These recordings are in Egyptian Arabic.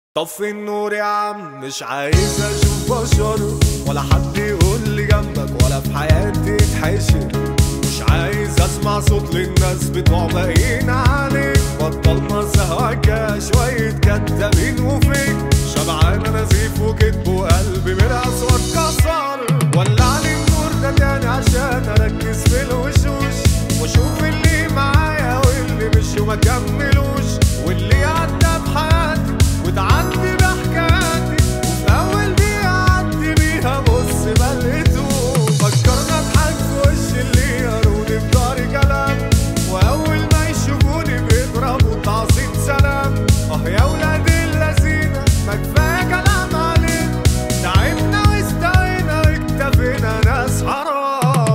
طفي النور يا عم مش عايز اشوف بشر ولا حد يقول لي جنبك ولا في حياتي يتحشر مش عايز اسمع صوت للناس بتوع باقيين عليك بطل مسهوكة شوية كدابين وفيك شبعان نزيف وكدب وقلبي من اصوات كسر ولع لي النور ده تاني عشان اركز في الوشوش واشوف اللي معايا واللي مش وما كملوش واللي عدى بحياتي وتعدي بحكاياتي وفي اول دقيقة عدي بيها بص ما لقيتوش فكرنا اضحك في وش اللي يقروني في داري كلام واول ما يشوفوني بيضربوا تعظيم سلام اه يا ولاد اللذينة ما كفاية كلام علينا تعبنا واستوينا واكتفينا ناس حرام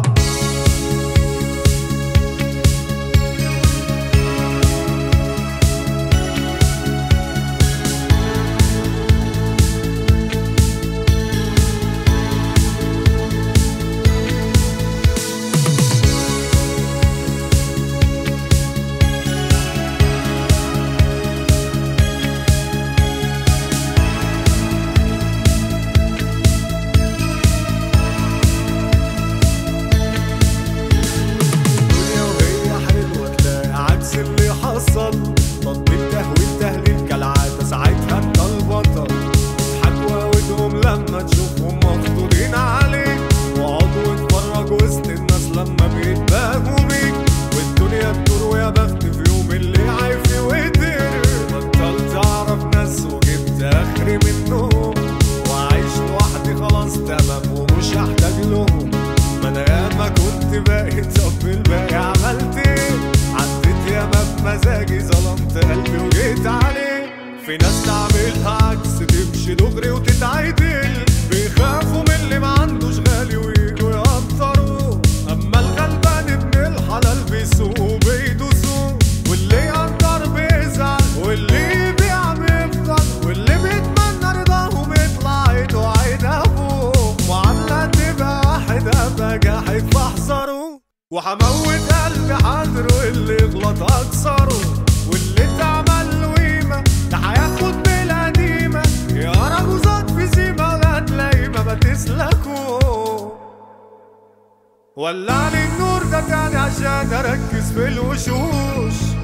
الدنيا وهي حلوة تلاقي عكس اللي حصل تطبيق تهويل تهليل كالعادة ساعتها انت البطل اضحك وقودهم لما تشوفهم مخطوطين عليك واقعدوا اتفرج وسط الناس لما بيتباهوا بيك والدنيا تدور ويا بخت في يوم اللي عايف وقدر بطلت اعرف ناس وجبت اخري منهم وعايش لوحدي خلاص تمام ومش هحتاج لهم ما انا ياما كنت باقي طب الباقي عملت ايه عديت ياما بمزاجي ظلمت قلبي وجيت عليه في ناس تعملها عكس تمشي دغري وتتعدل بيخافوا من اللي ما عندوش غالي ويجوا يقدروا اما الغلبان ابن الحلال بيسوقوا بيدوسوا واللي يقدر بيزعل واللي يبيع بيفضل واللي بيتمنى رضاهم يطلع ايده عيد ابوه معاملة تبقى واحد ابقى جاحد فاحذره وهموت قلبي حاضر واللي يغلط اكسره واللي اتعمل له قيمة ده هياخد بالقديمة يا رجوزات في سيما لا تلاقي ما بتسلكوا ولعني النور ده تاني عشان اركز في الوشوش